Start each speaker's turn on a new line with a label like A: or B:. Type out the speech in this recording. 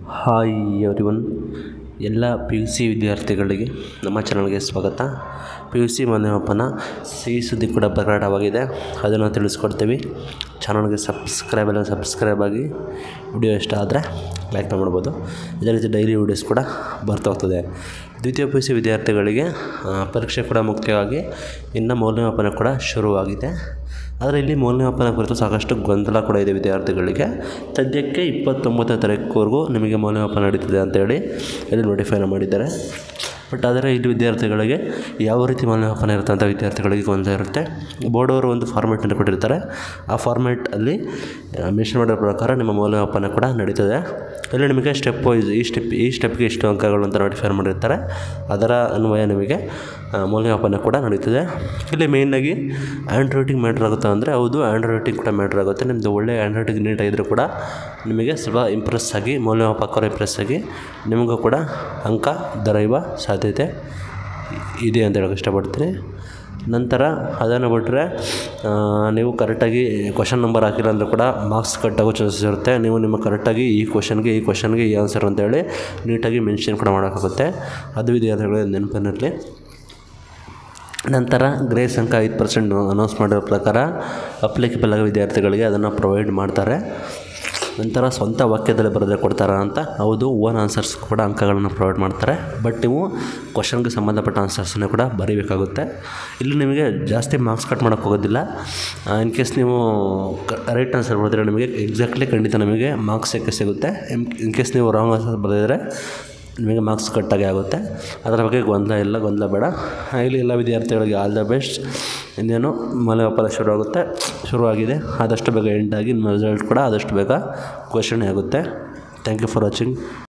A: hi everyone ಎಲ್ಲ P U C ವಿದ್ಯಾರ್ಥಿಗಳಿಗೆ ನಮ್ಮ ಚಾನಲ್ಗೆ ಸ್ವಾಗತ ಪಿ ಯು ಸಿ ಮೌಲ್ಯಮಾಪನ ಸಿಹಿ ಸುದ್ದಿ ಕೂಡ ಪ್ರಕಟವಾಗಿದೆ ಅದನ್ನು ತಿಳಿಸ್ಕೊಡ್ತೀವಿ ಚಾನಲ್ಗೆ ಸಬ್ಸ್ಕ್ರೈಬ್ ಎಲ್ಲ ಸಬ್ಸ್ಕ್ರೈಬ್ ಆಗಿ ವಿಡಿಯೋ ಇಷ್ಟ ಆದರೆ ಲೈಕ್ ಮಾಡ್ಬೋದು ಇದೇ ರೀತಿ ಡೈಲಿ ವೀಡಿಯೋಸ್ ಕೂಡ ಬರ್ತಾ ಹೋಗ್ತದೆ ದ್ವಿತೀಯ ಪಿ ಯು ಸಿ ವಿದ್ಯಾರ್ಥಿಗಳಿಗೆ ಆ, ಪರೀಕ್ಷೆ ಕೂಡ ಮುಖ್ಯವಾಗಿ ಇನ್ನು ಮೌಲ್ಯಮಾಪನ ಕೂಡ ಶುರುವಾಗಿದೆ ಆದರೆ ಇಲ್ಲಿ ಮೌಲ್ಯಮಾಪನ ಕುರಿತು ಸಾಕಷ್ಟು ಗೊಂದಲ ಕೂಡ ಇದೆ ವಿದ್ಯಾರ್ಥಿಗಳಿಗೆ ಸದ್ಯಕ್ಕೆ ಇಪ್ಪತ್ತೊಂಬತ್ತನೇ ತಾರೀಕುವರೆಗೂ ನಿಮಗೆ ಮೌಲ್ಯಮಾಪನ ನಡೀತಿದೆ ಅಂತೇಳಿ ಇಲ್ಲಿ ನೋಟಿಫೈನ ಮಾಡಿದ್ದಾರೆ ಬಟ್ ಆದರೆ ಇಲ್ಲಿ ವಿದ್ಯಾರ್ಥಿಗಳಿಗೆ ಯಾವ ರೀತಿ ಮೌಲ್ಯಮಾಪನ ಇರುತ್ತೆ ಅಂತ ವಿದ್ಯಾರ್ಥಿಗಳಿಗೆ ಗೊಂದಲ ಇರುತ್ತೆ ಬೋರ್ಡ್ ಅವರು ಒಂದು ಫಾರ್ಮೆಟನ್ನು ಕೊಟ್ಟಿರ್ತಾರೆ ಆ ಫಾರ್ಮೆಟಲ್ಲಿ ಮೆನ್ಷನ್ ಮಾಡಿರೋ ಪ್ರಕಾರ ನಿಮ್ಮ ಮೌಲ್ಯಮಾಪನ ಕೂಡ ನಡೀತದೆ ಇಲ್ಲಿ ನಿಮಗೆ ಸ್ಟೆಪ್ ವೈಸ್ ಈ ಸ್ಟೆಪ್ ಈ ಸ್ಟೆಪ್ಗೆ ಇಷ್ಟು ಅಂಕಗಳು ಅಂತ ನೋಟಿಫೈ ಮಾಡಿರ್ತಾರೆ ಅದರ ಅನ್ವಯ ನಿಮಗೆ ಆ, ಮೌಲ್ಯಮಾಪನ ಕೂಡ ನಡೀತದೆ ಇಲ್ಲಿ ಮೇಯ್ನಾಗಿ ಹ್ಯಾಂಡ್ ರೈಟಿಂಗ್ ಮ್ಯಾಟ್ರ್ ಆಗುತ್ತೆ ಅಂದರೆ ಹೌದು ಹ್ಯಾಂಡ್ ರೈಟಿಂಗ್ ಕೂಡ ಮ್ಯಾಟ್ರ್ ಆಗುತ್ತೆ ನಿಮ್ಮದು ಒಳ್ಳೆ ಹ್ಯಾಂಡ್ ರೈಟಿಂಗ್ ನೀಟಾಗಿದ್ದರೂ ಕೂಡ ನಿಮಗೆ ಸ್ವಲ್ಪ ಇಂಪ್ರೆಸ್ ಆಗಿ ಮೌಲ್ಯಮಾಪಕರು ಇಂಪ್ರೆಸ್ ಆಗಿ ನಿಮಗೂ ಕೂಡ ಅಂಕ ದೊರೆಯುವ ಸಾಧ್ಯತೆ ಇದೆ ಅಂತ ಹೇಳೋಕ್ಕೆ ಇಷ್ಟಪಡ್ತೀನಿ ನಂತರ ಅದನ್ನು ಬಿಟ್ಟರೆ ನೀವು ಕರೆಕ್ಟಾಗಿ ಕ್ವಶನ್ ನಂಬರ್ ಹಾಕಿಲ್ಲ ಅಂದರೂ ಕೂಡ ಮಾರ್ಕ್ಸ್ ಕಟ್ ಆಗೋ ಚಾನ್ಸಸ್ ಇರುತ್ತೆ ನೀವು ನಿಮ್ಮ ಕರೆಕ್ಟಾಗಿ ಈ ಕ್ವಶನ್ಗೆ ಈ ಕ್ವಶನ್ಗೆ ಈ ಆನ್ಸರ್ ಅಂತೇಳಿ ನೀಟಾಗಿ ಮೆನ್ಷನ್ ಕೂಡ ಮಾಡೋಕ್ಕಾಗುತ್ತೆ ಅದು ವಿದ್ಯಾರ್ಥಿಗಳಿಗೆ ನೆನಪಿನಲ್ಲಿ ನಂತರ ಗ್ರೇಸ್ ಅಂಕ ಐದು ಪರ್ಸೆಂಟ್ ಅನೌನ್ಸ್ ಮಾಡಿರೋ ಪ್ರಕಾರ ಅಪ್ಲಿಕೇಬಲ್ ಆಗೋ ವಿದ್ಯಾರ್ಥಿಗಳಿಗೆ ಅದನ್ನು ಪ್ರೊವೈಡ್ ಮಾಡ್ತಾರೆ ನಂತರ ಸ್ವಂತ ವಾಕ್ಯದಲ್ಲಿ ಬರೆದ್ರೆ ಕೊಡ್ತಾರಾ ಅಂತ ಹೌದು ಓನ್ ಆನ್ಸರ್ಸ್ ಕೂಡ ಅಂಕಗಳನ್ನು ಪ್ರೊವೈಡ್ ಮಾಡ್ತಾರೆ ಬಟ್ ನೀವು ಕ್ವಶನ್ಗೆ ಸಂಬಂಧಪಟ್ಟ ಆನ್ಸರ್ಸನ್ನೇ ಕೂಡ ಬರೀಬೇಕಾಗುತ್ತೆ ಇಲ್ಲಿ ನಿಮಗೆ ಜಾಸ್ತಿ ಮಾರ್ಕ್ಸ್ ಕಟ್ ಮಾಡೋಕ್ಕೆ ಹೋಗೋದಿಲ್ಲ ಇನ್ ಕೇಸ್ ನೀವು ರೈಟ್ ಆನ್ಸರ್ ಬರೆದ್ರೆ ನಿಮಗೆ ಎಕ್ಸಾಕ್ಟ್ಲಿ ಖಂಡಿತ ನಿಮಗೆ ಮಾರ್ಕ್ಸ್ ಸಿಕ್ಕೇ ಸಿಗುತ್ತೆ ಇನ್ ಕೇಸ್ ನೀವು ರಾಂಗ್ ಆನ್ಸರ್ ಬರೆದಿದ್ರೆ ನಿಮಗೆ ಮಾರ್ಕ್ಸ್ ಕಟ್ಟಾಗೆ ಆಗುತ್ತೆ ಅದರ ಬಗ್ಗೆ ಗೊಂದಲ ಇಲ್ಲ ಗೊಂದಲ ಬೇಡ ಇಲ್ಲಿ ಎಲ್ಲ ವಿದ್ಯಾರ್ಥಿಗಳಿಗೆ ಆಲ್ ದ ಬೆಸ್ಟ್ ಇನ್ನೇನು ಮೌಲ್ಯಮಾಪನ ಶುರುವಾಗುತ್ತೆ ಶುರುವಾಗಿದೆ ಆದಷ್ಟು ಬೇಗ ಎಂಡ್ ಆಗಿ ನಿಮ್ಮ ರಿಸಲ್ಟ್ ಕೂಡ ಆದಷ್ಟು ಬೇಗ ಘೋಷಣೆ ಆಗುತ್ತೆ ಥ್ಯಾಂಕ್ ಯು ಫಾರ್ ವಾಚಿಂಗ್